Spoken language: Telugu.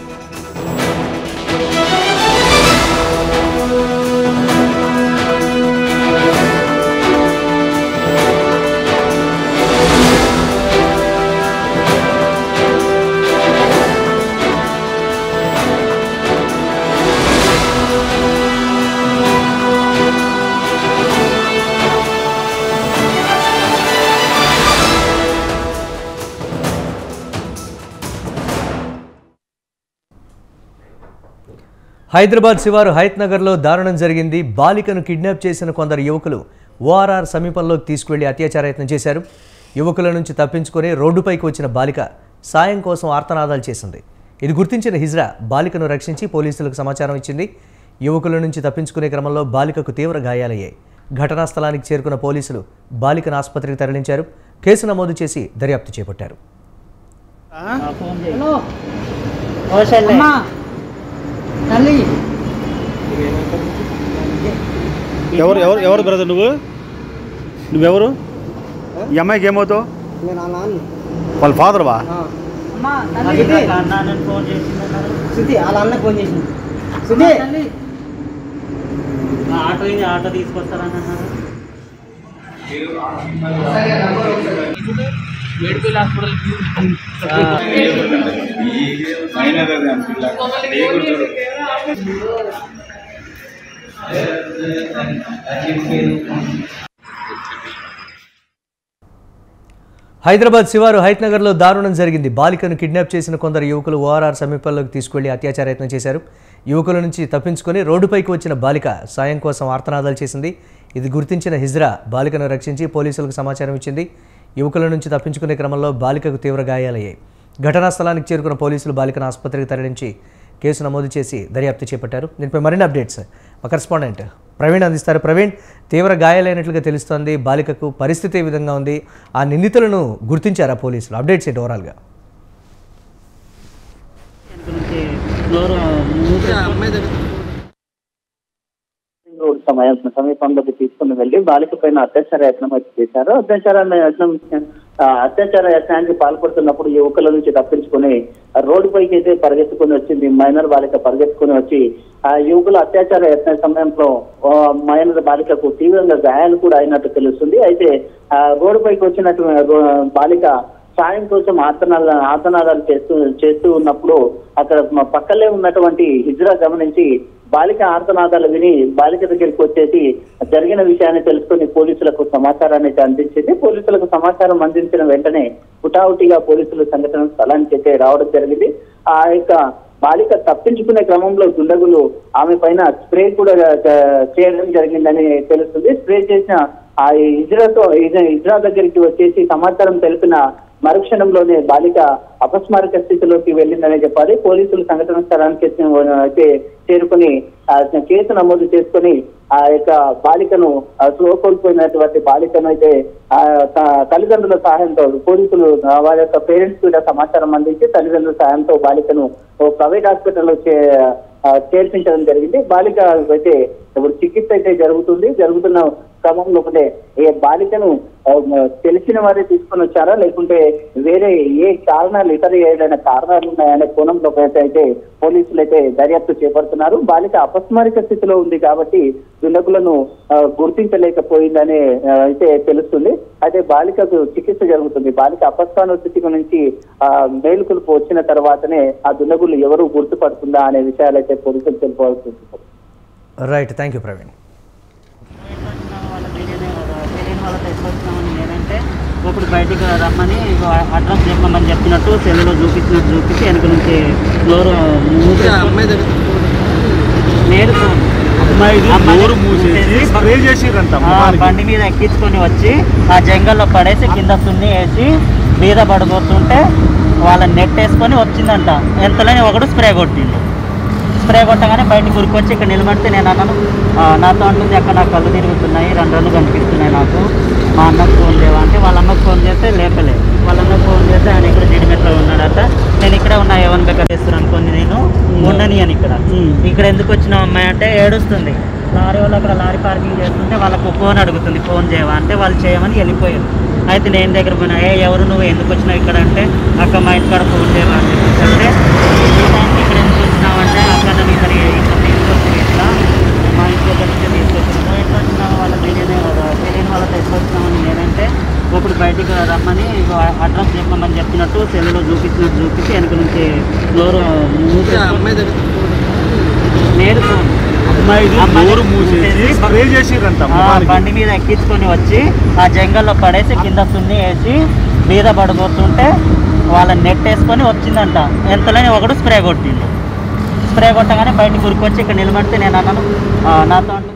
హైదరాబాద్ శివారు హయత్ నగర్లో దారుణం జరిగింది బాలికను కిడ్నాప్ చేసిన కొందరు యువకులు ఓఆర్ఆర్ సమీపంలోకి తీసుకువెళ్లి అత్యాచారయత్నం చేశారు యువకుల నుంచి తప్పించుకొని రోడ్డుపైకి వచ్చిన బాలిక సాయం కోసం ఆర్తనాదాలు చేసింది ఇది గుర్తించిన హిజ్రా బాలికను రక్షించి పోలీసులకు సమాచారం ఇచ్చింది యువకుల నుంచి తప్పించుకునే క్రమంలో బాలికకు తీవ్ర గాయాలయ్యాయి ఘటనా స్థలానికి చేరుకున్న పోలీసులు బాలికను ఆసుపత్రికి తరలించారు కేసు నమోదు చేసి దర్యాప్తు చేపట్టారు హలో అమ్మా తల్లి ఎవరు ఎవరు ఎవరు బ్రదర్ నువ్వు నువ్వెవరు ఈ అమ్మాయికి ఏమవుతావు నేను ఆ నాన్న వాళ్ళ ఫాదర్ వా అమ్మా తల్లి ఇది. ఫోన్ చేసిందన్నారు శృతి వాళ్ళ అన్న ఫోన్ చేసింది శృతి తల్లి ఆటో ఇది ఆటో తీసుకొస్తారని అన్నారు హైదరాబాద్ శివారు హైత్ నగర్లో దారుణం జరిగింది బాలికను కిడ్నాప్ చేసిన కొందరు యువకులు ఓఆర్ఆర్ సమీపంలోకి తీసుకెళ్లి అత్యాచారయత్నం చేశారు యువకుల నుంచి తప్పించుకొని రోడ్డుపైకి వచ్చిన బాలిక సాయం కోసం ఆర్తనాదాలు చేసింది ఇది గుర్తించిన హిజ్రా బాలికను రక్షించి పోలీసులకు సమాచారం ఇచ్చింది యువకుల నుంచి తప్పించుకునే క్రమంలో బాలికకు తీవ్ర గాయాలయ్యాయి ఘటనా స్థలానికి చేరుకున్న పోలీసులు బాలికను ఆసుపత్రికి తరలించి కేసు నమోదు చేసి దర్యాప్తు చేపట్టారు దీనిపై మరిన్ని అప్డేట్స్ మా కరెస్పాండెంట్ ప్రవీణ్ అందిస్తారు ప్రవీణ్ తీవ్ర గాయాలైనట్లుగా తెలుస్తోంది బాలికకు పరిస్థితి ఏ విధంగా ఉంది ఆ నిందితులను గుర్తించారా పోలీసులు అప్డేట్స్ ఏంటి ఓవరాల్గా వెనక నుంచి ఫ్లోర్ మూడు రోడ్ సమయం సమీపంలోకి తీసుకుని వెళ్లి బాలిక పైన అత్యాచార యత్నం అయితే చేశారు అత్యాచార యత్నం ఆ, అత్యాచార యత్నానికి పాల్పడుతున్నప్పుడు యువకుల నుంచి తప్పించుకుని ఆ రోడ్డు పైకి అయితే పరిగెత్తుకుని వచ్చింది మైనర్ బాలిక పరిగెత్తుకుని వచ్చి ఆ యువకుల అత్యాచార యత్న సమయంలో ఆ, మైనర్ బాలికకు తీవ్రంగా గాయాలు కూడా అయినట్టు తెలుస్తుంది అయితే ఆ రోడ్డు పైకి వచ్చినట్టు రో- బాలిక సాయం కోసం ఆర్తనాద ఆర్తనాదాలు చేస్తూ చేస్తూ ఉన్నప్పుడు అక్కడ మ- పక్కనే ఉన్నటువంటి హిజ్రా గమనించి బాలిక ఆర్తనాదాలు విని బాలిక దగ్గరికి వచ్చేసి జరిగిన విషయాన్ని తెలుసుకుని పోలీసులకు సమాచారాన్ని అయితే అందించింది పోలీసులకు సమాచారం అందించిన వెంటనే హుటాహుటిగా పోలీసులు సంఘటన స్థలానికి అయితే రావడం జరిగింది ఆ యొక్క బాలిక తప్పించుకునే క్రమంలో దుండగులు ఆమె పైన స్ప్రే కూడా ఆ, చేయడం జరిగిందని తెలుస్తుంది స్ప్రే చేసిన ఆ ఇజ్రాతో ఇజ్రా దగ్గరికి వచ్చేసి సమాచారం తెలిపిన మరుక్షణంలోనే బాలిక అపస్మారక స్థితిలోకి వెళ్ళిందనే చెప్పాలి పోలీసులు సంఘటన స్థలానికి అయితే చేరుకుని ఆ, కేసు నమోదు చేసుకుని ఆ యొక్క బాలికను ఆ, స్లో కోల్పోయినటువంటి బాలికను అయితే ఆ త- తల్లిదండ్రుల సహాయంతో పోలీసులు ఆ, వారి యొక్క పేరెంట్స్ కూడా సమాచారం అందించి తల్లిదండ్రుల సహాయంతో బాలికను ఓ ప్రైవేట్ హాస్పిటల్లో చే ఆ, చేర్పించడం జరిగింది బాలిక అయితే ఇప్పుడు చికిత్స అయితే జరుగుతుంది జరుగుతున్న క్రమంలో ఒకటే ఏ బాలికను ఆ, తెలిసిన వారే తీసుకొని వచ్చారా లేకుంటే వేరే ఏ కారణాలు ఇతర ఏదైనా కారణాలు ఉన్నాయనే కోణంలో అయితే అయితే పోలీసులు అయితే దర్యాప్తు చేపడుతున్నారు బాలిక అపస్మారిక స్థితిలో ఉంది కాబట్టి దుండగులను ఆ, గుర్తించలేకపోయిందనే ఆ, అయితే తెలుస్తుంది అయితే బాలికకు చికిత్స జరుగుతుంది బాలిక అపస్మార స్థితి నుంచి ఆ మేలుకొలుపు వచ్చిన తర్వాతనే ఆ దుండగులు ఎవరు గుర్తుపడుతుందా అనే విషయాలు అయితే పోలీసులు తెలుపవలసి ఉంటుంది రైట్ థ్యాంక్ యూ ప్రవీణ్ వాళ్ళ తెలియని తెలియని వాళ్ళతో ఎట్లా వచ్చినామని నేనంటే ఇప్పుడు బయటికి రమ్మని ఇగో అడ్రస్ చెప్పమని చెప్పినట్టు సెల్లులో చూపించినట్టు చూపించి వెనక నుంచి ఫ్లోర్ మూసి లేదు నోరు మూసేసి స్ప్రే చేసిరంట ఆ, బండి మీద ఎక్కించుకొని వచ్చి ఆ జంగల్లో పడేసి కింద సున్ని వేసి మీద పడిపోతుంటే వాళ్ళని నెట్ వేసుకొని వచ్చిందంట ఎంతలోనే ఒకడు స్ప్రే కొట్టిండు స్ప్రే కొట్టగానే బయటకు ఉరికొచ్చి ఇక్కడ నిలబడితే నేను అన్నాను "ఆ, నాతో అంటుంది అక్కడ నాకు కళ్ళు తిరుగుతున్నాయి రెండు రోజులు కనిపిస్తున్నాయి నాకు మా అన్నకు ఫోన్ చేయవా అంటే వాళ్ళ అమ్మకు ఫోన్ చేస్తే లేపలేదు వాళ్ళ అన్నకు ఫోన్ చేస్తే ఆయన ఇక్కడ జీడిమెట్లో ఉన్నాడట నేను ఇక్కడే ఉన్నా ఏమని బెక్క చేస్తున్నాను అనుకుంది నేను ఉండని అని ఇక్కడ ఇక్కడ ఎందుకు వచ్చిన అమ్మాయి అంటే ఏడుస్తుంది లారీ వాళ్ళు అక్కడ లారీ పార్కింగ్ చేస్తుంటే వాళ్ళకు ఫోన్ అడుగుతుంది ఫోన్ చేయవా అంటే వాళ్ళు చేయమని వెళ్ళిపోయారు అయితే నేను దగ్గర పోయినా ఏ ఎవరు నువ్వు ఎందుకు వచ్చినావు ఇక్కడ అంటే అక్క మా ఇంటికాడ ఫోన్ చేయవా అని చెప్పి చెప్తే "ఈమె ఇక్కడ బయటికి రమ్మని ఇగో అడ్రస్ చెప్పమని చెప్పినట్టు సెల్లో చూపించినట్టు చూపించి వెనక నుంచి ఫ్లోర్ మూసేసుకొని లేదు అమ్మాయిది అమ్మాయిది డోర్ మూసేసి మూసేసి స్ప్రే చేసిరంట ఆ, బండి మీద ఎక్కించుకొని వచ్చి ఆ జంగల్లో పడేసి కింద సున్ని వేసి మీద పడిపోతుంటే వాళ్ళని నెట్ వేసుకొని వచ్చిందంట ఎంతలోనే ఒకడు స్ప్రే కొట్టిండు స్ప్రే కొట్టగానే బయటకు ఉరికొచ్చి ఇక్కడ నిలబడితే నేను అన్నాను "ఆ, నాతో